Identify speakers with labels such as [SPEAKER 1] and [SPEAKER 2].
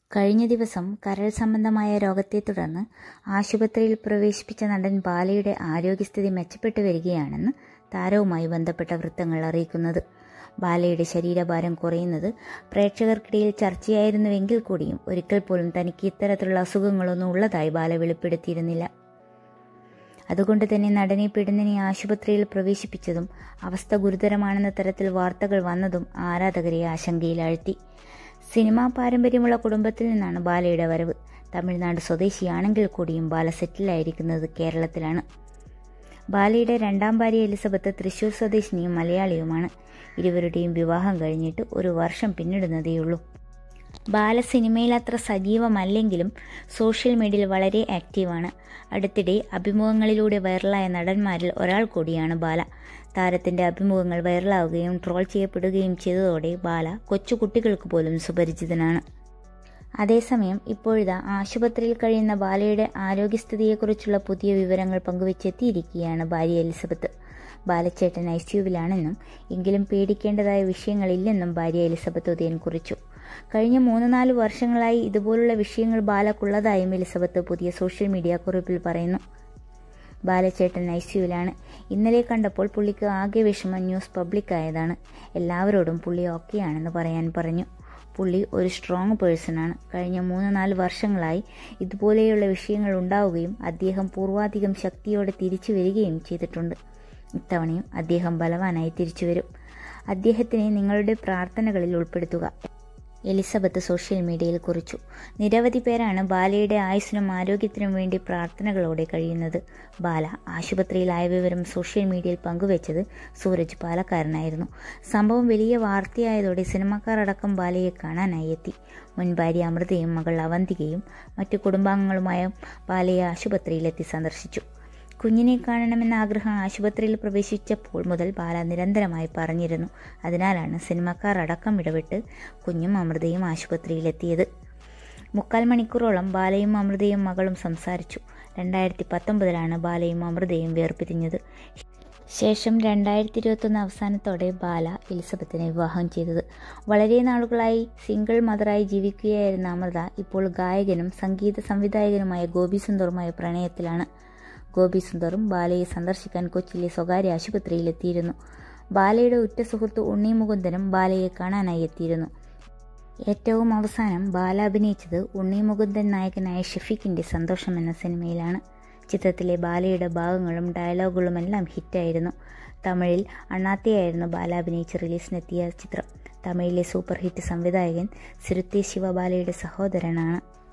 [SPEAKER 1] കഴിഞ്ഞ ദിവസം കരൾ സംബന്ധമായ രോഗത്തെ തുടർന്ന് ആശുപത്രിയിൽ പ്രവേശിപ്പിച്ച നടൻ ബാലയുടെ ആരോഗ്യസ്ഥിതി മെച്ചപ്പെട്ടു വരികയാണെന്ന് താരവുമായി ബന്ധപ്പെട്ട വൃത്തങ്ങൾ അറിയിക്കുന്നത് ബാലയുടെ ശരീരഭാരം കുറയുന്നത് പ്രേക്ഷകർക്കിടയിൽ ചർച്ചയായിരുന്നുവെങ്കിൽ കൂടിയും ഒരിക്കൽ പോലും തനിക്ക് ഇത്തരത്തിലുള്ള അസുഖങ്ങളൊന്നും ഉള്ളതായി ബാല വെളിപ്പെടുത്തിയിരുന്നില്ല അതുകൊണ്ട് തന്നെ നടനെ പിടുന്നനെ ആശുപത്രിയിൽ പ്രവേശിപ്പിച്ചതും അവസ്ഥ ഗുരുതരമാണെന്ന തരത്തിൽ വാർത്തകൾ വന്നതും ആരാധകരെ ആശങ്കയിലാഴ്ത്തി സിനിമാ പാരമ്പര്യമുള്ള കുടുംബത്തിൽ നിന്നാണ് ബാലയുടെ വരവ് തമിഴ്നാട് സ്വദേശിയാണെങ്കിൽ കൂടിയും ബാല സെറ്റിലായിരിക്കുന്നത് കേരളത്തിലാണ് ബാലയുടെ രണ്ടാം ഭാര്യ എലിസബത്ത് തൃശൂർ സ്വദേശിനിയും മലയാളിയുമാണ് ഇരുവരുടെയും വിവാഹം കഴിഞ്ഞിട്ട് ഒരു വർഷം പിന്നിടുന്നതേയുള്ളൂ ബാല സിനിമയിൽ അത്ര സജീവമല്ലെങ്കിലും സോഷ്യൽ മീഡിയയിൽ വളരെ ആക്റ്റീവാണ് അടുത്തിടെ അഭിമുഖങ്ങളിലൂടെ വൈറലായ നടന്മാരിൽ ഒരാൾ കൂടിയാണ് ബാല താരത്തിന്റെ അഭിമുഖങ്ങൾ വൈറലാവുകയും ട്രോൾ ചെയ്യപ്പെടുകയും ചെയ്തതോടെ ബാല കൊച്ചുകുട്ടികൾക്ക് പോലും സുപരിചിതനാണ് അതേസമയം ഇപ്പോഴിതാ ആശുപത്രിയിൽ കഴിയുന്ന ബാലയുടെ ആരോഗ്യസ്ഥിതിയെക്കുറിച്ചുള്ള പുതിയ വിവരങ്ങൾ പങ്കുവച്ചെത്തിയിരിക്കുകയാണ് ഭാര്യ എലിസബത്ത് ബാലച്ചേട്ടൻ ഐ സിയുവിലാണെന്നും എങ്കിലും പേടിക്കേണ്ടതായ വിഷയങ്ങളില്ലെന്നും ഭാര്യ എലിസബത്ത് ഉദയൻ കുറിച്ചു കഴിഞ്ഞ മൂന്ന് നാല് വർഷങ്ങളായി ഇതുപോലുള്ള വിഷയങ്ങൾ ബാലക്കുള്ളതായും എലിസബത്ത് പുതിയ സോഷ്യൽ മീഡിയ കുറിപ്പിൽ പറയുന്നു ബാലച്ചേട്ടൻ ഐ സിയുവിലാണ് ഇന്നലെ കണ്ടപ്പോൾ പുള്ളിക്ക് ആകെ വിഷമം ന്യൂസ് പബ്ലിക്കായതാണ് എല്ലാവരോടും പുള്ളി ഓക്കെയാണെന്ന് പറയാൻ പറഞ്ഞു പുള്ളി ഒരു സ്ട്രോങ് പേഴ്സണാണ് കഴിഞ്ഞ മൂന്ന് നാല് വർഷങ്ങളായി ഇതുപോലെയുള്ള വിഷയങ്ങൾ ഉണ്ടാവുകയും അദ്ദേഹം പൂർവാധികം ശക്തിയോടെ തിരിച്ചു വരികയും ചെയ്തിട്ടുണ്ട് ഇത്തവണയും അദ്ദേഹം ബലവാനായി തിരിച്ചു വരും അദ്ദേഹത്തിനെ നിങ്ങളുടെ പ്രാർത്ഥനകളിൽ ഉൾപ്പെടുത്തുക എലിസബത്ത് സോഷ്യൽ മീഡിയയിൽ കുറിച്ചു നിരവധി പേരാണ് ബാലയുടെ ആയുസ്സിനും ആരോഗ്യത്തിനും വേണ്ടി പ്രാർത്ഥനകളോടെ കഴിയുന്നത് ബാല ആശുപത്രിയിലായ വിവരം സോഷ്യൽ മീഡിയയിൽ പങ്കുവച്ചത് സൂരജ് പാലക്കാരനായിരുന്നു സംഭവം വലിയ വാർത്തയായതോടെ സിനിമാക്കാർ അടക്കം ബാലയെ കാണാനായി എത്തി മുൻ ഭാര്യ അമൃതയും മകൾ അവന്തികയും മറ്റു കുടുംബാംഗങ്ങളുമായ ബാലയെ ആശുപത്രിയിലെത്തി സന്ദർശിച്ചു കുഞ്ഞിനെ കാണണമെന്ന ആഗ്രഹം ആശുപത്രിയിൽ പ്രവേശിച്ചപ്പോൾ മുതൽ ബാല നിരന്തരമായി പറഞ്ഞിരുന്നു അതിനാലാണ് സിനിമക്കാർ അടക്കം ഇടപെട്ട് കുഞ്ഞും അമൃതയും ആശുപത്രിയിലെത്തിയത് മുക്കാൽ മണിക്കൂറോളം ബാലയും അമൃതയും മകളും സംസാരിച്ചു രണ്ടായിരത്തി പത്തൊമ്പതിലാണ് ബാലയും അമൃതയും വേർപിരിഞ്ഞത് ശേഷം രണ്ടായിരത്തി ഇരുപത്തൊന്ന് അവസാനത്തോടെ ബാല എലിസബത്തിനെ വിവാഹം ചെയ്തത് വളരെ നാളുകളായി സിംഗിൾ മദറായി ജീവിക്കുകയായിരുന്ന അമൃത ഇപ്പോൾ ഗായകനും സംഗീത സംവിധായകനുമായ ഗോപി സുന്ദറുമായ പ്രണയത്തിലാണ് ഗോപി സുന്ദറും ബാലയെ സന്ദർശിക്കാൻ കൊച്ചിയിലെ സ്വകാര്യ ആശുപത്രിയിലെത്തിയിരുന്നു ബാലയുടെ ഉറ്റ സുഹൃത്ത് ഉണ്ണി മുകുന്ദനും ബാലയെ കാണാനായി എത്തിയിരുന്നു ഏറ്റവും അവസാനം ബാല അഭിനയിച്ചത് ഉണ്ണി മുകുന്ദൻ നായകനായ ഷെഫീഖിന്റെ സന്തോഷം എന്ന സിനിമയിലാണ് ചിത്രത്തിലെ ബാലയുടെ ഭാഗങ്ങളും ഡയലോഗുകളുമെല്ലാം ഹിറ്റായിരുന്നു തമിഴിൽ അണ്ണാത്തിയായിരുന്നു ബാല അഭിനയിച്ച് റിലീസിനെത്തിയ ചിത്രം തമിഴിലെ സൂപ്പർ ഹിറ്റ് സംവിധായകൻ സിരുത്തെ ശിവബാലയുടെ സഹോദരനാണ്